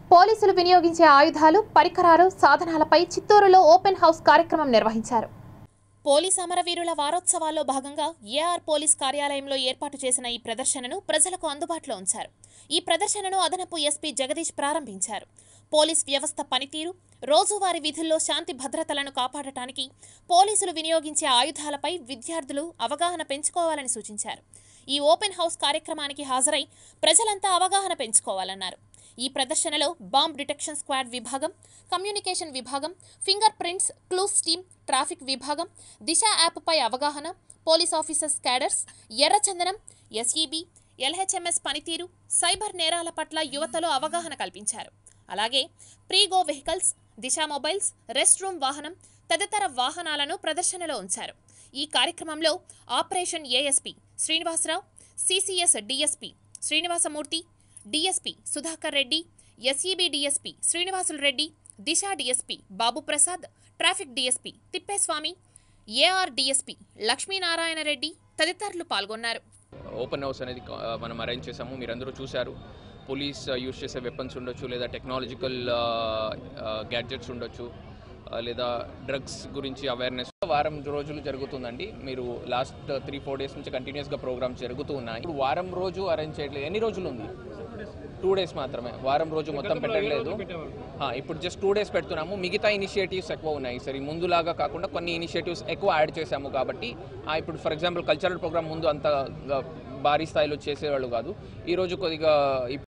పోలీసులు వినియోగించే ఆయుధాలు పరికరాలు సాధనాలపై చిత్తూరులో ఓపెన్ హౌస్ కార్యక్రమం నిర్వహించారు పోలీస్ అమరవీరుల వారోత్సవాల్లో భాగంగా ఏఆర్ పోలీస్ కార్యాలయంలో ఏర్పాటు చేసిన ఈ ప్రదర్శనను ప్రజలకు అందుబాటులో ఉంచారు ఈ ప్రదర్శనను అదనపు ఎస్పీ జగదీష్ ప్రారంభించారు పోలీస్ వ్యవస్థ పనితీరు రోజువారీ విధుల్లో శాంతి భద్రతలను కాపాడటానికి పోలీసులు వినియోగించే ఆయుధాలపై విద్యార్థులు అవగాహన పెంచుకోవాలని సూచించారు ఈ ఓపెన్ హౌస్ కార్యక్రమానికి హాజరై ప్రజలంతా అవగాహన పెంచుకోవాలన్నారు ఈ ప్రదర్శనలో బాంబ్ డిటెక్షన్ స్క్వాడ్ విభాగం కమ్యూనికేషన్ విభాగం finger prints clues team traffic విభాగం దిశ యాప్పై అవగాహన పోలీస్ ఆఫీసర్స్ క్యాడర్స్ ఎర్రచందనం ఎస్ఈబి ఎల్హెచ్ఎంఎస్ పనితీరు సైబర్ నేరాల పట్ల యువతలో అవగాహన కల్పించారు అలాగే ప్రీగో vehicles Disha mobiles rest room వాహనం తదితర వాహనాలను ప్రదర్శనలో ఉంచారు ఈ కార్యక్రమంలో operation A S P Srinivasarao C C S D S P Srinivasamurthy D S P Sudhakar Reddy S E B D S P Srinivasulu Reddy Disha D S P Babu Prasad traffic D S P Tippeswamy A R D S P Lakshminarayana Reddy తదితరులు పాల్గొన్నారు ఓపెన్ హౌస్ అనేది కా- మనం అరేంజ్ చేసాము మీరందరూ చూశారు పోలీస్ యూజ్ చేసే వెపన్స్ ఉండొచ్చు లేదా టెక్నాలజికల్ గ్యాడ్జెట్స్ ఉండొచ్చు ఆ, లేదా డ్రగ్స్ గురించి అవేర్నెస్ వారం రోజులు జరుగుతుందండి మీరు లాస్ట్ త్రీ ఫోర్ డేస్ నుంచి కంటిన్యూస్గా ప్రోగ్రామ్స్ జరుగుతూ ఉన్నాయి ఇప్పుడు వారం రోజు అరేంజ్ చేయట్లేదు ఎన్ని రోజులు ఉంది టూ డేస్ మాత్రమే వారం రోజు మొత్తం పెట్టట్లేదు ఆ, ఇప్పుడు జస్ట్ టూ డేస్ పెడుతున్నాము మిగతా ఇనిషియేటివ్స్ ఎక్కువ ఉన్నాయి సరే ముందులాగా కాకుండా కొన్ని ఇనిషియేటివ్స్ ఎక్కువ యాడ్ చేశాము కాబట్టి ఆ, ఇప్పుడు ఫర్ ఎగ్జాంపుల్ కల్చరల్ ప్రోగ్రామ్ ముందు అంత ఆ, భారీ స్థాయిలో చేసేవాళ్ళు కాదు ఈరోజు కొద్దిగా